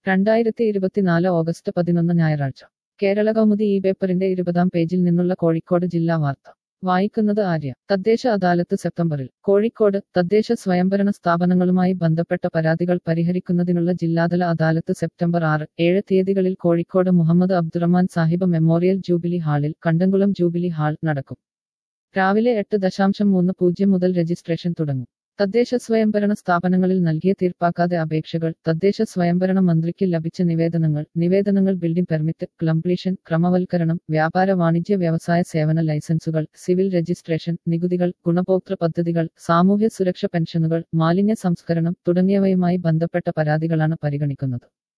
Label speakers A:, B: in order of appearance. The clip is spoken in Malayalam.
A: രണ്ടായിരത്തി ഇരുപത്തിനാല് ഓഗസ്റ്റ് പതിനൊന്ന് ഞായറാഴ്ച കേരള കൗമുദി ഈ പേപ്പറിന്റെ ഇരുപതാം പേജിൽ നിന്നുള്ള കോഴിക്കോട് ജില്ലാ വാർത്ത വായിക്കുന്നത് ആര്യ തദ്ദേശ അദാലത്ത് സെപ്റ്റംബറിൽ കോഴിക്കോട് തദ്ദേശ സ്വയംഭരണ സ്ഥാപനങ്ങളുമായി ബന്ധപ്പെട്ട പരാതികൾ പരിഹരിക്കുന്നതിനുള്ള ജില്ലാതല അദാലത്ത് സെപ്റ്റംബർ ആറ് ഏഴ് തീയതികളിൽ കോഴിക്കോട് മുഹമ്മദ് അബ്ദുറഹ്മാൻ സാഹിബ് മെമ്മോറിയൽ ജൂബിലി ഹാളിൽ കണ്ടംകുളം ജൂബിലി ഹാൾ നടക്കും രാവിലെ എട്ട് ദശാംശം മൂന്ന് പൂജ്യം മുതൽ രജിസ്ട്രേഷൻ തുടങ്ങും തദ്ദേശ സ്വയംഭരണ സ്ഥാപനങ്ങളിൽ നൽകിയ തീർപ്പാക്കാതെ അപേക്ഷകൾ തദ്ദേശ സ്വയംഭരണ മന്ത്രിക്ക് ലഭിച്ച നിവേദനങ്ങൾ നിവേദനങ്ങൾ ബിൽഡിംഗ് പെർമിറ്റ് കംപ്ലീഷൻ ക്രമവൽക്കരണം വ്യാപാര വാണിജ്യ വ്യവസായ സേവന ലൈസൻസുകൾ സിവിൽ രജിസ്ട്രേഷൻ നികുതികൾ ഗുണഭോക്തൃ പദ്ധതികൾ സാമൂഹ്യ സുരക്ഷ പെൻഷനുകൾ മാലിന്യ സംസ്കരണം തുടങ്ങിയവയുമായി ബന്ധപ്പെട്ട പരാതികളാണ് പരിഗണിക്കുന്നത്